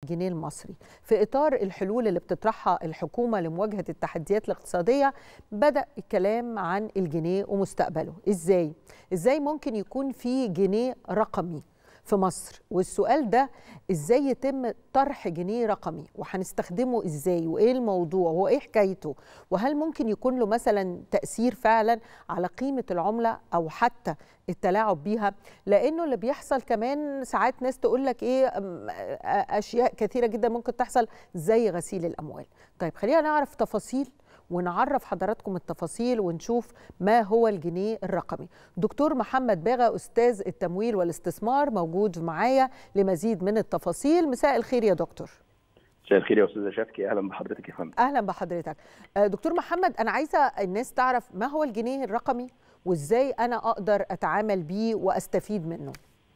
الجنيه المصري في إطار الحلول اللي بتطرحها الحكومة لمواجهة التحديات الاقتصادية بدأ الكلام عن الجنيه ومستقبله إزاي؟ إزاي ممكن يكون في جنيه رقمي في مصر والسؤال ده ازاي يتم طرح جنيه رقمي وهنستخدمه ازاي وايه الموضوع وايه حكايته وهل ممكن يكون له مثلا تاثير فعلا على قيمه العمله او حتى التلاعب بيها لانه اللي بيحصل كمان ساعات ناس تقول لك ايه اشياء كثيره جدا ممكن تحصل زي غسيل الاموال طيب خلينا نعرف تفاصيل ونعرف حضراتكم التفاصيل ونشوف ما هو الجنيه الرقمي دكتور محمد باغا أستاذ التمويل والاستثمار موجود معايا لمزيد من التفاصيل مساء الخير يا دكتور مساء الخير يا استاذه شافكي اهلا بحضرتك يا فندم اهلا بحضرتك دكتور محمد انا عايزه الناس تعرف ما هو الجنيه الرقمي وازاي انا اقدر اتعامل بيه واستفيد منه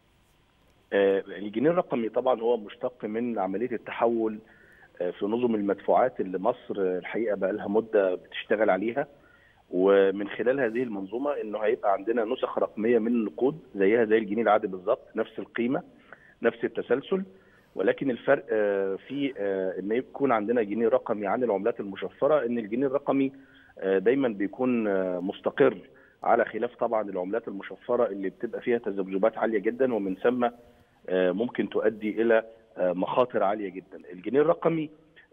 الجنيه الرقمي طبعا هو مشتق من عمليه التحول في نظم المدفوعات اللي مصر الحقيقه بقى لها مده بتشتغل عليها ومن خلال هذه المنظومه انه هيبقى عندنا نسخ رقميه من النقود زيها زي الجنيه العادي بالظبط نفس القيمه نفس التسلسل ولكن الفرق في ان يكون عندنا جنيه رقمي عن العملات المشفره ان الجنيه الرقمي دايما بيكون مستقر على خلاف طبعا العملات المشفره اللي بتبقى فيها تذبذبات عاليه جدا ومن ثم ممكن تؤدي الى مخاطر عاليه جدا الجنيه الرقمي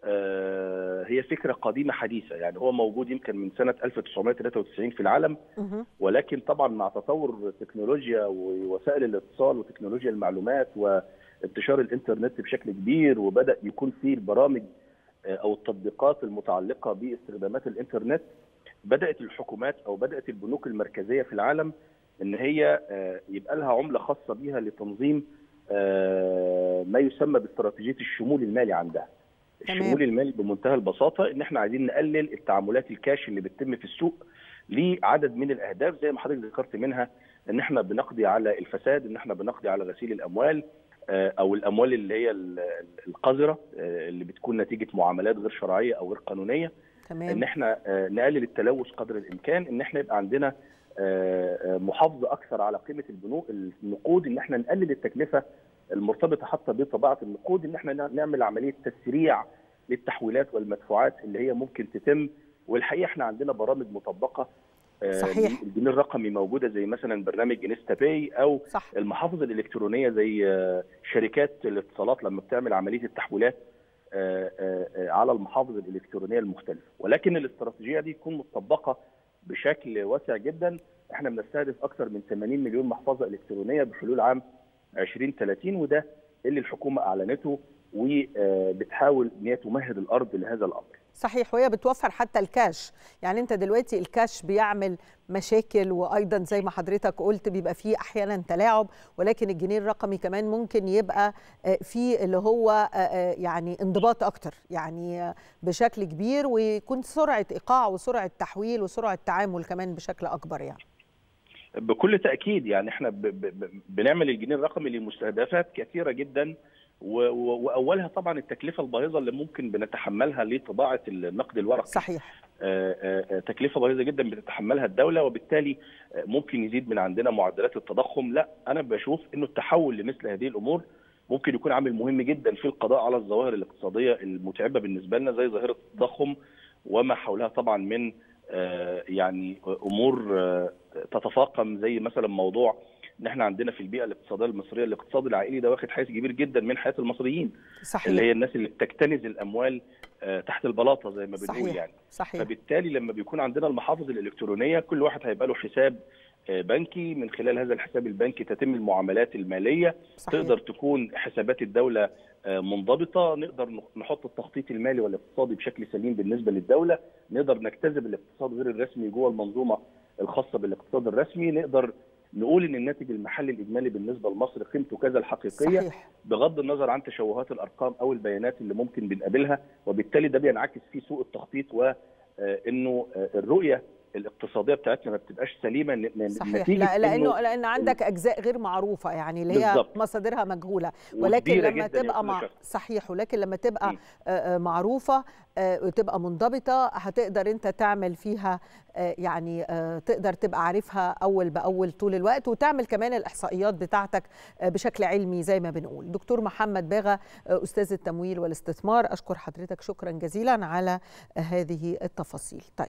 هي فكره قديمه حديثه يعني هو موجود يمكن من سنه 1993 في العالم ولكن طبعا مع تطور التكنولوجيا ووسائل الاتصال وتكنولوجيا المعلومات وانتشار الانترنت بشكل كبير وبدا يكون في البرامج او التطبيقات المتعلقه باستخدامات الانترنت بدات الحكومات او بدات البنوك المركزيه في العالم ان هي يبقى لها عمله خاصه بها لتنظيم ما يسمى باستراتيجيه الشمول المالي عندها. تمام. الشمول المالي بمنتهى البساطه ان احنا عايزين نقلل التعاملات الكاش اللي بتتم في السوق لعدد من الاهداف زي ما حضرتك ذكرت منها ان احنا بنقضي على الفساد، ان احنا بنقضي على غسيل الاموال او الاموال اللي هي القذره اللي بتكون نتيجه معاملات غير شرعيه او غير قانونيه. تمام. ان احنا نقلل التلوث قدر الامكان، ان احنا يبقى عندنا محافظه اكثر على قيمه البنوك النقود ان احنا نقلل التكلفه المرتبطه حتى بطباعه النقود ان احنا نعمل عمليه تسريع للتحويلات والمدفوعات اللي هي ممكن تتم والحقيقه احنا عندنا برامج مطبقه صحيح الجنيه الرقمي موجوده زي مثلا برنامج انستا باي او صح. المحافظ الالكترونيه زي شركات الاتصالات لما بتعمل عمليه التحويلات على المحافظ الالكترونيه المختلفه ولكن الاستراتيجيه دي تكون مطبقه بشكل واسع جدا احنا بنستهدف اكثر من 80 مليون محفظه الكترونيه بحلول عام 2030 وده اللي الحكومه اعلنته وبتحاول ان هي تمهد الارض لهذا الامر. صحيح وهي بتوفر حتى الكاش، يعني انت دلوقتي الكاش بيعمل مشاكل وايضا زي ما حضرتك قلت بيبقى فيه احيانا تلاعب ولكن الجنيه الرقمي كمان ممكن يبقى فيه اللي هو يعني انضباط اكتر يعني بشكل كبير ويكون سرعه ايقاع وسرعه تحويل وسرعه تعامل كمان بشكل اكبر يعني. بكل تاكيد يعني احنا ب ب بنعمل الجنيه الرقمي لمستهدفات كثيره جدا واولها طبعا التكلفه الباهظه اللي ممكن بنتحملها لطباعه النقد الورقي صحيح تكلفه باهظه جدا بتتحملها الدوله وبالتالي ممكن يزيد من عندنا معدلات التضخم لا انا بشوف انه التحول لمثل هذه الامور ممكن يكون عامل مهم جدا في القضاء على الظواهر الاقتصاديه المتعبه بالنسبه لنا زي ظاهره التضخم وما حولها طبعا من يعني امور تتفاقم زي مثلا موضوع ان احنا عندنا في البيئه الاقتصاديه المصريه الاقتصاد العائلي ده واخد حيز كبير جدا من حياه المصريين صحيح. اللي هي الناس اللي بتكتنز الاموال تحت البلاطه زي ما بنقول صحيح. يعني صحيح. فبالتالي لما بيكون عندنا المحافظ الالكترونيه كل واحد هيبقى له حساب بنكي من خلال هذا الحساب البنكي تتم المعاملات الماليه صحيح. تقدر تكون حسابات الدوله منضبطه نقدر نحط التخطيط المالي والاقتصادي بشكل سليم بالنسبه للدوله نقدر نجتذب الاقتصاد غير الرسمي جوه المنظومه الخاصه بالاقتصاد الرسمي نقدر نقول ان الناتج المحلي الاجمالي بالنسبه لمصر قيمته كذا الحقيقيه صحيح. بغض النظر عن تشوهات الارقام او البيانات اللي ممكن بنقابلها وبالتالي ده بينعكس في سوء التخطيط وانه الرؤيه الاقتصاديه بتاعتنا ما بتبقاش سليمه صحيح لا لانه لان عندك اجزاء غير معروفه يعني اللي هي بالزبط. مصادرها مجهوله ولكن لما تبقى مع صحيح ولكن لما تبقى م. معروفه وتبقى منضبطه هتقدر انت تعمل فيها يعني تقدر تبقى عارفها اول باول طول الوقت وتعمل كمان الاحصائيات بتاعتك بشكل علمي زي ما بنقول دكتور محمد باغا استاذ التمويل والاستثمار اشكر حضرتك شكرا جزيلا على هذه التفاصيل طيب